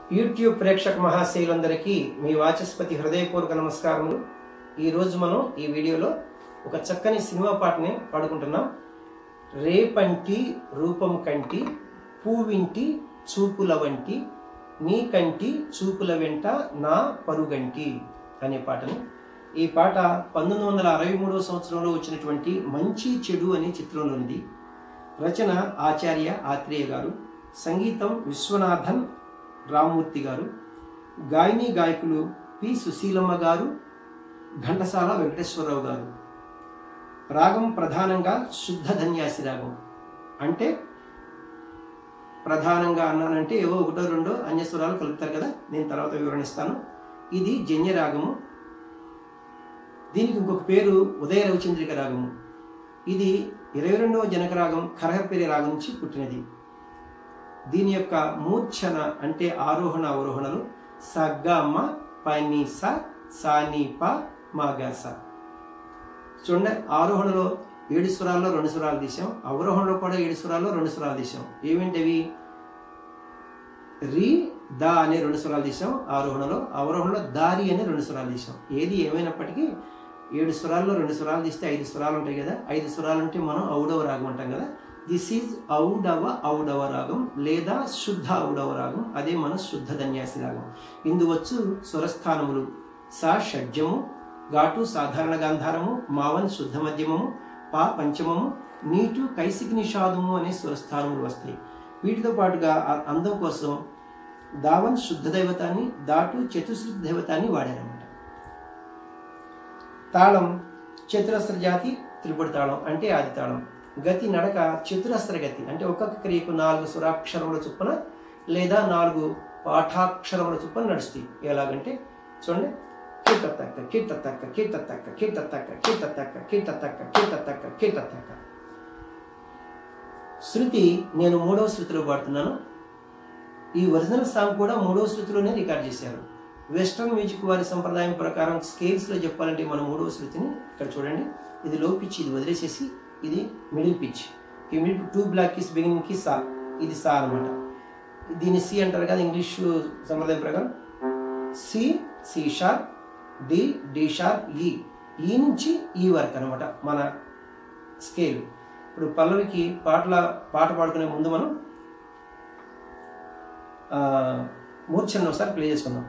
YouTube ప్రేక్షక మహాశైలందరికీ మీ వాచస్పతి హృదయపూర్వక నమస్కారములు ఈరోజు మనం ఈ వీడియోలో ఒక చక్కని సినిమా పాటని పాడుకుంటున్నాం రేపంటి రూపం కంటి పూవింటి చూపుల వంటి నీ కంటి చూపుల వెంట నా పరుగంటి అనే పాటని ఈ పాట పంతొమ్మిది వందల అరవై మూడవ సంవత్సరంలో వచ్చినటువంటి మంచి చెడు అనే చిత్రంలో ఉంది రచన ఆచార్య ఆత్రేయ గారు సంగీతం విశ్వనాథన్ రామ్మూర్తి గారు గాయని గాయకులు పి సుశీలమ్మ గారు ఘంటసాల వెంకటేశ్వరరావు గారు రాగం ప్రధానంగా శుద్ధ ధన్యాసి రాగం అంటే ప్రధానంగా అన్నానంటే ఏవో ఒకటో రెండో అన్యస్వరాలు కలుపుతారు కదా నేను తర్వాత వివరణిస్తాను ఇది జన్య రాగము దీనికి ఇంకొక పేరు ఉదయ రవిచంద్రిక రాగము ఇది ఇరవై రెండవ జనక రాగం కరహపేరి రాగం నుంచి పుట్టినది దీని యొక్క మూర్ఛన అంటే ఆరోహణ అవరోహణలు సగ్గమ్మ పని స సాని ప మాగాస చూడండి ఆరోహణలో ఏడు స్వరాల్లో రెండు స్వరాలు తీసాం అవరోహణలో కూడా ఏడు స్వరాల్లో రెండు స్వరాలు తీసాం ఏమిటవి రి దా అనే రెండు స్వరాలు తీసాం ఆరోహణలో అవరోహణలో దారి అనే రెండు స్వరాలు తీసాం ఏది ఏమైనప్పటికీ ఏడు స్వరాల్లో రెండు స్వరాలు తీస్తే ఐదు స్వరాలు ఉంటాయి కదా ఐదు స్వరాలు ఉంటే మనం ఔడవ రాగం అంటాం కదా దిస్ ఈజ్ ఔడవ ఔడవ రాగం లేదా శుద్ధ ఔడవ రాగం అదే మన శుద్ధ ధన్యాసి రాగం ఇందువచ్చు స్వరస్థానములు సా షడ్జము ఘాటు సాధారణ గాంధారము మావన్ శుద్ధ మధ్యమము పా పంచమము నీటు కైసిక నిషాదము అనే స్వరస్థానములు వస్తాయి వీటితో పాటుగా ఆ అందం కోసం దావన్ శుద్ధ దైవతాన్ని దాటు చతుశ్రుతి దైవతాన్ని వాడారన్నమాట తాళం చతురస్ర జాతి త్రిపుడి తాళం అంటే ఆది తాళం గతి నడక చతురస్ర గతి అంటే ఒక్కొక్క క్రియకు నాలుగు స్వరాక్షరముల చొప్పున లేదా నాలుగు పాఠాక్షరముల చొప్పున నడుస్తాయి ఎలాగంటే చూడండి కీట తక్క కీట తక్క కీట తక్క కీట తక్క కీట తక్క కీట తక్క కీట తక్క కీట తక్క శృతి నేను మూడవ శృతిలో పాడుతున్నాను ఈ ఒరిజినల్ సాంగ్ కూడా మూడవ శృతిలోనే రికార్డ్ చేశారు వెస్ట్రన్ మ్యూజిక్ వారి సంప్రదాయం ప్రకారం స్కేల్స్లో చెప్పాలంటే మన మూడవ శృతిని ఇక్కడ చూడండి ఇది లో పిచ్ ఇది వదిలేసేసి ఇది మిడిల్ పిచ్ ఈ middle to black keys beginning కి సా ఇది సా అనమాట దీన్ని సి అంటారు కదా ఇంగ్లీష్ సంప్రదాయం ప్రకారం C C sharp D D sharp E E నుంచి ఈ వరకు అనమాట మన స్కేల్ ఇప్పుడు పల్లవికి పాటల పాట పాడుకునే ముందు మనం మూర్ఛను ఒకసారి ప్లే చేసుకుందాం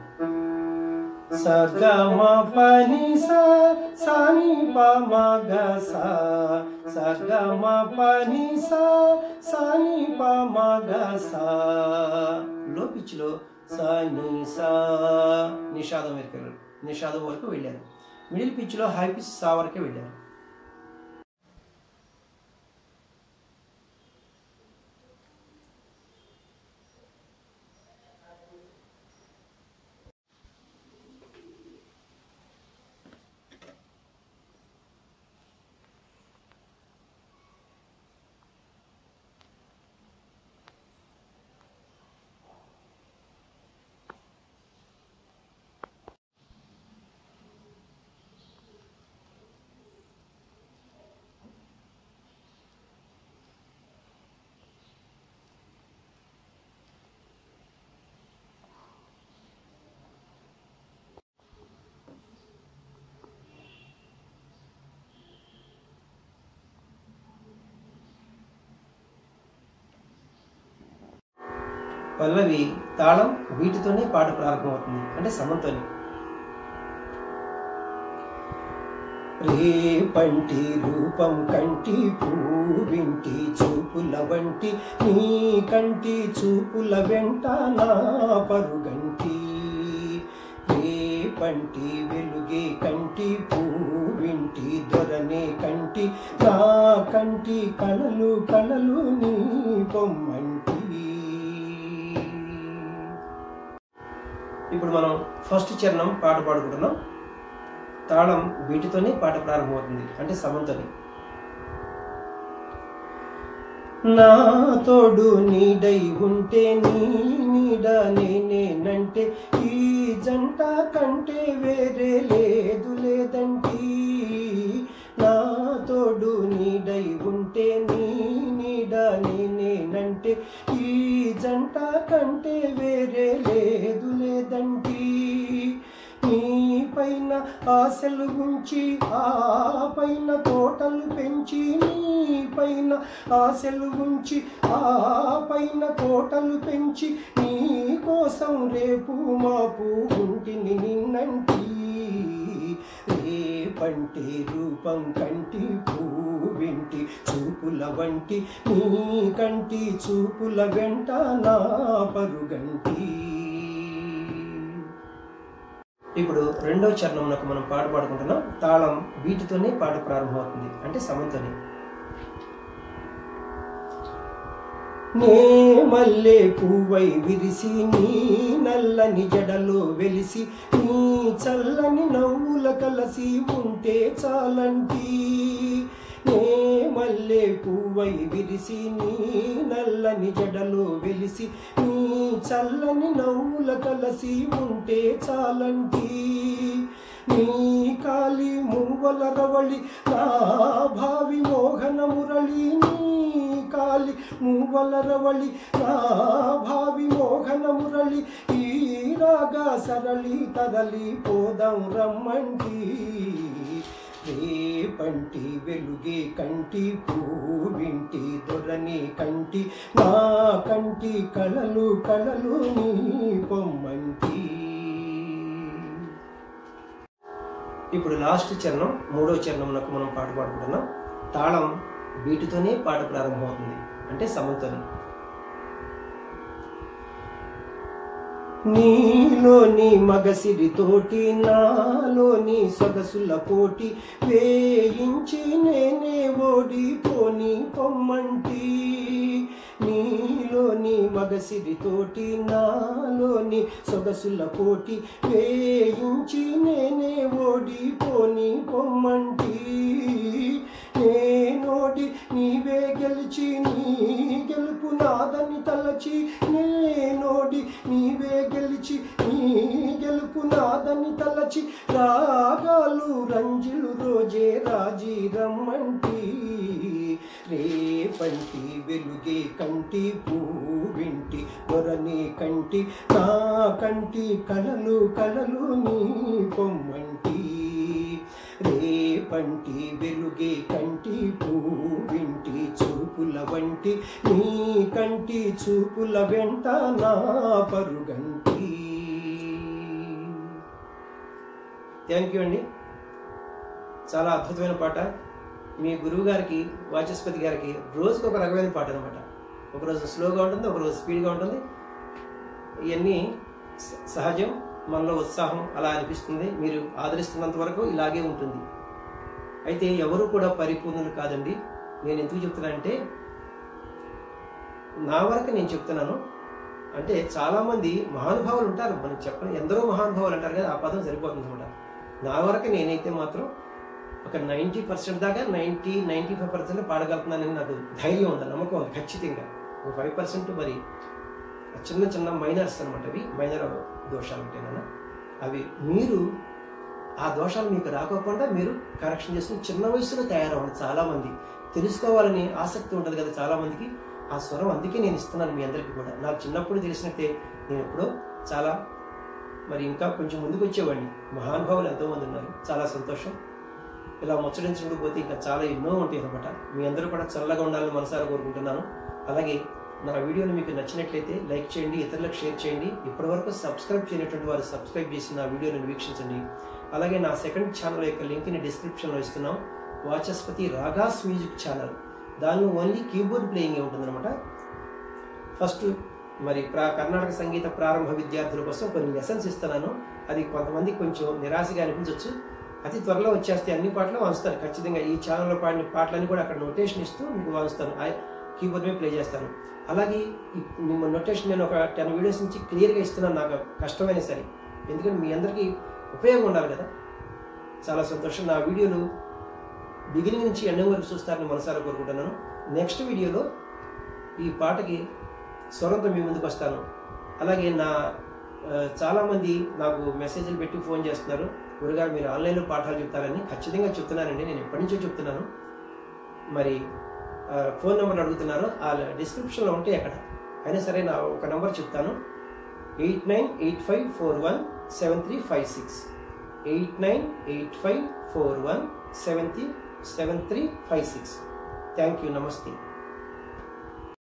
సగమ పని సాని పమ గ సగమ పని సాని పమ గ లో పిచ్లో సని సా నిషాదం వరకు వెళ్ళారు నిషాదం వరకు వెళ్ళారు మిడిల్ పిచ్లో హై పిచ్ సా వరకే వెళ్ళారు పల్లవి తాళం వీటితోనే పాట ప్రారంభమవుతుంది అంటే సమంతోనే రేపంటి రూపం కంటి పూవింటి చూపుల వంటి నీ కంటి చూపుల వెంట నా పరుగంటి రేపంటి వెలుగే కంటి పూవింటి దొరనే కంటి నా కంటి కళలు కళలు నీ పొమ్మంటి ఇప్పుడు మనం ఫస్ట్ చరణం పాట పాడుకుంటున్నాం తాళం వీటితోనే పాట ప్రారంభమవుతుంది అంటే సమంతని నా తోడు నీడై ఉంటే నీ నీడ నేనేనంటే ఈ జంట కంటే వేరే లేదు లేదంటీ నా తోడు నీడై ఉంటే నీ నీడ నేనేనంటే ఈ జంట జంట కంటే వేరే లేదు లేదంటీ నీ పైన ఆశలు ఉంచి ఆ పైన తోటలు పెంచి నీ పైన ఆశలు ఉంచి ఆ పైన తోటలు పెంచి నీ కోసం రేపు మాపు ఉంటిని నిన్నంటి రేపంటి రూపం కంటి పూవింటి చూపుల వంటి నీ కంటి చూపుల వెంట నా పరుగంటి ఇప్పుడు రెండో చరణంలో మనం పాట పాడుకుంటున్నాం తాళం వీటితోనే పాట ప్రారంభమవుతుంది అంటే సమంతోనే నే మల్లె పువ్వై విరిసి నీ నల్లని జడలో వెలిసి నీ చల్లని నవ్వుల కలసి ఉంటే చాలంటి నే మల్లె పువ్వై విరిసి నీ నల్లని జడలో వెలిసి నీ చల్లని నవ్వుల కలసి ఉంటే చాలంటి నీ కాలి మూవల రవళి నా భావి మోహన మురళి నీ కాలి మూవల రవళి నా భావి మోహన మురళి ఈ రాగా సరళి తరలి పోదాం రమ్మంటి రేపంటి వెలుగే కంటి పూవింటి దొరని కంటి నా కంటి కళలు కళలు నీ పొమ్మంటి ఇప్పుడు లాస్ట్ చరణం మూడో చరణంలోకి మనం పాట పాడుకుంటున్నాం తాళం వీటితోనే పాట ప్రారంభమవుతుంది అంటే సమంతోనే నీలోని మగసిరితోటి నాలోని సొగసుల పోటి వేయించి నేనే ఓడిపోని పొమ్మంటి నీలోని మగసిరితోటి నాలోని సొగసుల పోటి వేయించి నేనే ఓడిపోని పొమ్మంటి నేనోడి నీవే గెలిచి నీ గెలుపు నాదని తలచి నేనోడి నీవే గెలిచి నీ గెలుపు నాదని తలచి రాగాలు రంజిలు రోజే రాజీ రమ్మంటి రేపంటి వెలుగే కంటి పూవింటి దొరని కంటి నా కంటి కలలు కలలు నీ పొమ్మంటి రేపంటి వెలుగే కంటి పూవింటి చూపుల వంటి నీ కంటి చూపుల వెంట నా పరుగంటి థ్యాంక్ యూ అండి చాలా అద్భుతమైన పాట మీ గురువు గారికి వాచస్పతి గారికి రోజుకు ఒక రకమైన పాట అనమాట ఒకరోజు స్లోగా ఉంటుంది ఒకరోజు స్పీడ్గా ఉంటుంది ఇవన్నీ స- సహజం మనలో ఉత్సాహం అలా అనిపిస్తుంది మీరు ఆదరిస్తున్నంత వరకు ఇలాగే ఉంటుంది అయితే ఎవరు కూడా పరిపూర్ణులు కాదండి నేను ఎందుకు చెప్తున్నానంటే నా వరకు నేను చెప్తున్నాను అంటే చాలామంది మహానుభావులు ఉంటారు మనం చెప్పని ఎందరో మహానుభావులు అంటారు కదా ఆ పదం సరిపోతుంది అనమాట నా వరకు నేనైతే మాత్రం ఒక నైంటీ పర్సెంట్ దాకా నైంటీ నైంటీ ఫైవ్ పర్సెంట్ పాడగలుగుతున్నానని నాకు ధైర్యం ఉంది నమ్మకం ఉంది ఖచ్చితంగా ఒక ఫైవ్ పర్సెంట్ మరి చిన్న చిన్న మైనర్స్ అనమాట అవి మైనర్ దోషాలు ఉంటాయి నాన్న అవి మీరు ఆ దోషాలు మీకు రాకోకుండా మీరు కరెక్షన్ చేసుకుని చిన్న వయసులో తయారవ్వండి చాలా మంది తెలుసుకోవాలని ఆసక్తి ఉంటుంది కదా చాలా మందికి ఆ స్వరం అందుకే నేను ఇస్తున్నాను మీ అందరికీ కూడా నాకు చిన్నప్పుడు తెలిసినట్టే నేను ఎప్పుడో చాలా మరి ఇంకా కొంచెం ముందుకు వచ్చేవాడిని మహానుభావులు ఎంతోమంది ఉన్నారు చాలా సంతోషం ఇలా ముచ్చరించుకుంటూ పోతే ఇంకా చాలా ఎన్నో ఉంటాయి అనమాట మీ అందరూ కూడా చల్లగా ఉండాలని మనసారా కోరుకుంటున్నాను అలాగే నా వీడియోని మీకు నచ్చినట్లయితే లైక్ చేయండి ఇతరులకు షేర్ చేయండి ఇప్పటివరకు సబ్స్క్రైబ్ చేయనటువంటి వారు సబ్స్క్రైబ్ చేసి నా వీడియోని వీక్షించండి అలాగే నా సెకండ్ ఛానల్ యొక్క లింక్ని డిస్క్రిప్షన్లో ఇస్తున్నాం వాచస్పతి రాగాస్ మ్యూజిక్ ఛానల్ దానిలో ఓన్లీ కీబోర్డ్ ప్లేయింగ్ ఉంటుందన్నమాట ఫస్ట్ మరి ప్రా కర్ణాటక సంగీత ప్రారంభ విద్యార్థుల కోసం కొన్ని లెసన్స్ ఇస్తున్నాను అది కొంతమందికి కొంచెం నిరాశగా అనిపించవచ్చు అతి త్వరలో వచ్చేస్తే అన్ని పాటలు వంచుతాను ఖచ్చితంగా ఈ ఛానల్లో పాడిన పాటలన్నీ కూడా అక్కడ నోటేషన్ ఇస్తూ మీకు వంచుతాను ఆ కీబోర్డ్ మీద ప్లే చేస్తాను అలాగే ఈ- మీ నోటేషన్ నేను ఒక టెన్ వీడియోస్ నుంచి క్లియర్గా ఇస్తున్నాను నాకు కష్టమైన సరే ఎందుకంటే మీ అందరికీ ఉపయోగం ఉండాలి కదా చాలా సంతోషం నా వీడియోలు బిగినింగ్ నుంచి ఎండింగ్ వరకు చూస్తారని మనసారా కోరుకుంటున్నాను నెక్స్ట్ వీడియోలో ఈ పాటకి స్వరంతో మీ ముందుకు వస్తాను అలాగే నా ఆ, చాలామంది నాకు మెసేజ్లు పెట్టి ఫోన్ చేస్తున్నారు గురుగారు మీరు ఆన్లైన్లో పాఠాలు చెప్తారని ఖచ్చితంగా చెప్తున్నానండి నేను ఎప్పటి నుంచో చెప్తున్నాను మరి ఆ, ఫోన్ నెంబర్ అడుగుతున్నారు ఆ డిస్క్రిప్షన్లో ఉంటే అక్కడ అయినా సరే నా ఒక నంబర్ చెప్తాను eight nine eight five four one seven three five six eight nine eight five four one seven three seven three five six thank you నమస్తే